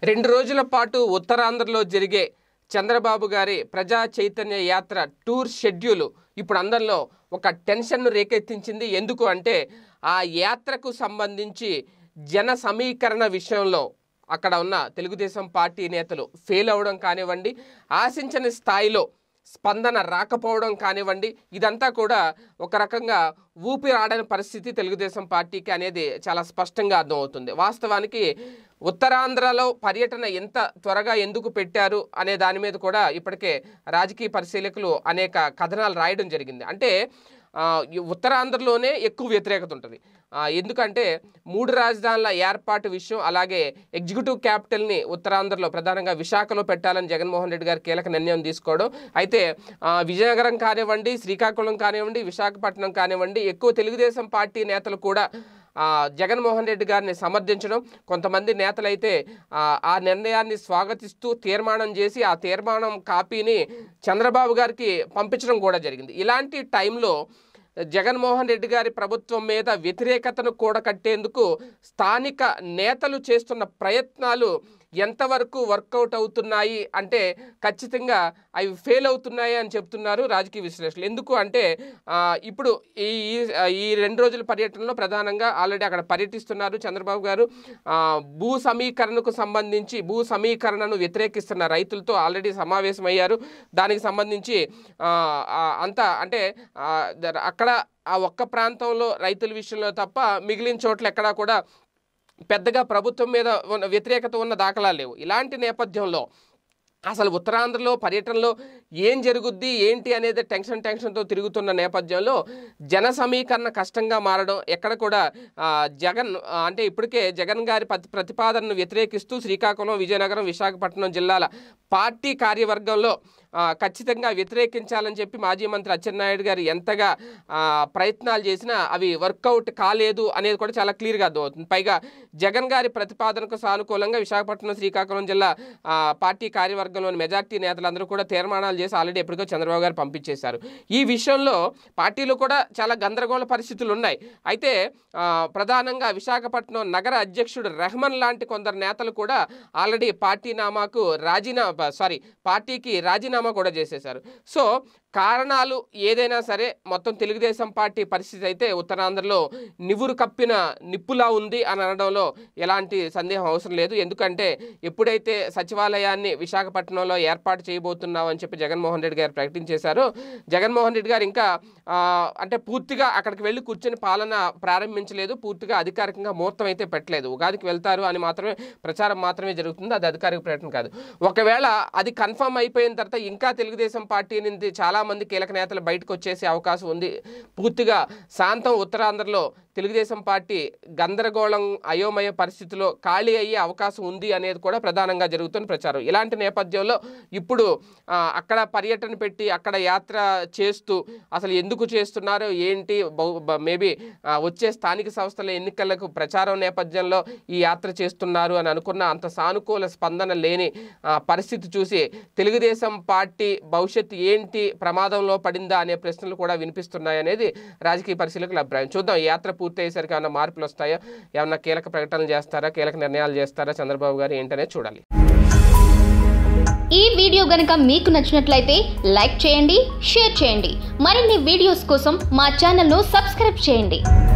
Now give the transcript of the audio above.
రెండు రోజుల పాటు ఉత్తరాంధ్రలో జరిగే చంద్రబాబు గారి ప్రజా చైతన్య యాత్ర టూర్ షెడ్యూల్ ఇప్పుడు అందరిలో ఒక టెన్షన్ను రేకెత్తించింది ఎందుకు అంటే ఆ యాత్రకు సంబంధించి జన సమీకరణ విషయంలో అక్కడ ఉన్న తెలుగుదేశం పార్టీ నేతలు ఫెయిల్ అవ్వడం కానివ్వండి ఆశించని స్థాయిలో స్పందన రాకపోవడం కానివ్వండి ఇదంతా కూడా ఒక రకంగా ఊపిరాడని పరిస్థితి తెలుగుదేశం పార్టీకి అనేది చాలా స్పష్టంగా అర్థమవుతుంది వాస్తవానికి ఉత్తరాంధ్రలో పర్యటన ఎంత త్వరగా ఎందుకు పెట్టారు అనే దాని మీద కూడా ఇప్పటికే రాజకీయ పరిశీలకులు అనేక కథనాలు రాయడం జరిగింది అంటే ఆ, ఈ ఉత్తరాంధ్రలోనే ఎక్కువ వ్యతిరేకత ఉంటుంది ఆ, ఎందుకంటే మూడు రాజధానుల ఏర్పాటు విషయం అలాగే ఎగ్జిక్యూటివ్ క్యాపిటల్ని ఉత్తరాంధ్రలో ప్రధానంగా విశాఖలో పెట్టాలని జగన్మోహన్ రెడ్డి గారు కీలక నిర్ణయం తీసుకోవడం అయితే ఆ, విజయనగరం కానివ్వండి శ్రీకాకుళం కానివ్వండి విశాఖపట్నం కానివ్వండి ఎక్కువ తెలుగుదేశం పార్టీ నేతలు కూడా ఆ, జగన్మోహన్ రెడ్డి గారిని సమర్థించడం కొంతమంది నేతలైతే ఆ, ఆ నిర్ణయాన్ని స్వాగతిస్తూ తీర్మానం చేసి ఆ తీర్మానం కాపీని చంద్రబాబు గారికి పంపించడం కూడా జరిగింది ఇలాంటి టైంలో జగన్మోహన్ రెడ్డి గారి ప్రభుత్వం మీద వ్యతిరేకతను కూడకట్టేందుకు స్థానిక నేతలు చేస్తున్న ప్రయత్నాలు ఎంతవరకు వర్కౌట్ అవుతున్నాయి అంటే ఖచ్చితంగా అవి ఫెయిల్ అవుతున్నాయి అని చెప్తున్నారు రాజకీయ విశ్లేషకులు ఎందుకు అంటే ఆ, ఇప్పుడు ఈ ఈ- ఈ రెండు రోజుల పర్యటనలో ప్రధానంగా ఆల్రెడీ అక్కడ పర్యటిస్తున్నారు చంద్రబాబు గారు ఆ, భూ సమీకరణకు సంబంధించి భూ సమీకరణను వ్యతిరేకిస్తున్న రైతులతో ఆల్రెడీ సమావేశమయ్యారు దానికి సంబంధించి ఆ, ఆ, అంతా అంటే ఆ, దర- అక్కడ ఆ ఒక్క ప్రాంతంలో రైతుల విషయంలో తప్ప మిగిలిన చోట్ల ఎక్కడా కూడా పెద్దగా ప్రభుత్వం మీద ఉన్న వ్యతిరేకత ఉన్న దాఖలాలు లేవు ఇలాంటి నేపథ్యంలో అసలు ఉత్తరాంధ్రలో పర్యటనలో ఏం జరుగుద్ది ఏంటి అనేది టెన్షన్ టెన్షన్తో తిరుగుతున్న నేపథ్యంలో జన సమీకరణ కష్టంగా మారడం ఎక్కడ కూడా ఆ, జగన్ ఆ, అంటే ఇప్పటికే జగన్ గారి ప్రతి ప్రతిపాదనను వ్యతిరేకిస్తూ శ్రీకాకుళం విజయనగరం విశాఖపట్నం జిల్లాల పార్టీ కార్యవర్గంలో ఆ, ఖచ్చితంగా వ్యతిరేకించాలని చెప్పి మాజీ మంత్రి అచ్చెన్నాయుడు గారు ఎంతగా ఆ, ప్రయత్నాలు చేసినా అవి వర్కౌట్ కాలేదు అనేది కూడా చాలా క్లియర్గా అర్థమవుతుంది పైగా జగన్ గారి ప్రతిపాదనకు సానుకూలంగా విశాఖపట్నం శ్రీకాకుళం జిల్లా ఆ, పార్టీ కార్యవర్గంలోని మెజార్టీ నేతలందరూ కూడా తీర్మానాలు చేసి ఆల్రెడీ ఎప్పటికో చంద్రబాబు గారు పంపించేశారు ఈ విషయంలో పార్టీలో కూడా చాలా గందరగోళ పరిస్థితులు ఉన్నాయి అయితే ఆ, ప్రధానంగా విశాఖపట్నం నగర అధ్యక్షుడు రెహమాన్ లాంటి కొందరు నేతలు కూడా ఆల్రెడీ పార్టీ నామాకు రాజీనామా సారీ పార్టీకి రాజీనామా కూడా చేసేశారు సో కారణాలు ఏదైనా సరే మొత్తం తెలుగుదేశం పార్టీ పరిస్థితి అయితే ఉత్తరాంధ్రలో నివురు కప్పిన నిప్పులా ఉంది అని అనడంలో ఎలాంటి సందేహం అవసరం లేదు ఎందుకంటే ఎప్పుడైతే సచివాలయాన్ని విశాఖపట్నంలో ఏర్పాటు చేయబోతున్నాం అని చెప్పి జగన్మోహన్ రెడ్డి గారు ప్రకటించేశారో జగన్మోహన్ రెడ్డి గారు ఇంకా ఆ, అంటే పూర్తిగా అక్కడికి వెళ్ళి కూర్చొని పాలన ప్రారంభించలేదు పూర్తిగా అధికారికంగా ముహూర్తం అయితే పెట్టలేదు ఉగాదికి వెళ్తారు అని మాత్రమే ప్రచారం మాత్రమే జరుగుతుంది అది అధికారిక ప్రకటన కాదు ఒకవేళ అది కన్ఫర్మ్ అయిపోయిన తర్వాత ఇంకా తెలుగుదేశం పార్టీ నుండి చాలా మంది కీలక నేతలు బయటకు వచ్చేసే అవకాశం ఉంది పూర్తిగా శాంతం ఉత్తరాంధ్రలో తెలుగుదేశం పార్టీ గందరగోళం అయోమయ పరిస్థితిలో ఖాళీ అయ్యే అవకాశం ఉంది అనేది కూడా ప్రధానంగా జరుగుతున్న ప్రచారం ఇలాంటి నేపథ్యంలో ఇప్పుడు ఆ, అక్కడ పర్యటన పెట్టి అక్కడ యాత్ర చేస్తూ అసలు ఎందుకు చేస్తున్నారో ఏంటి మేబీ వచ్చే స్థానిక సంస్థల ఎన్నికలకు ప్రచారం నేపథ్యంలో ఈ యాత్ర చేస్తున్నారు అని అనుకున్న అంత సానుకూల స్పందన లేని ఆ, పరిస్థితి చూసి తెలుగుదేశం పార్టీ భవిష్యత్తు ఏంటి ప్రమాదంలో పడిందా అనే ప్రశ్నలు కూడా వినిపిస్తున్నాయి అనేది రాజకీయ పరిశీలకుల అభిప్రాయం చూద్దాం ఈ యాత్ర పూర్తి అయ్యేసరికి ఏమైనా మార్పులు వస్తాయా ఏమన్నా కీలక ప్రకటనలు చేస్తారా కీలక నిర్ణయాలు చేస్తారా చంద్రబాబు గారు ఏంటనేది చూడాలి ఈ వీడియో గనుక మీకు నచ్చినట్లయితే లైక్ చేయండి షేర్ చేయండి మరిన్ని వీడియోస్ కోసం మా ఛానల్ను సబ్స్క్రైబ్ చేయండి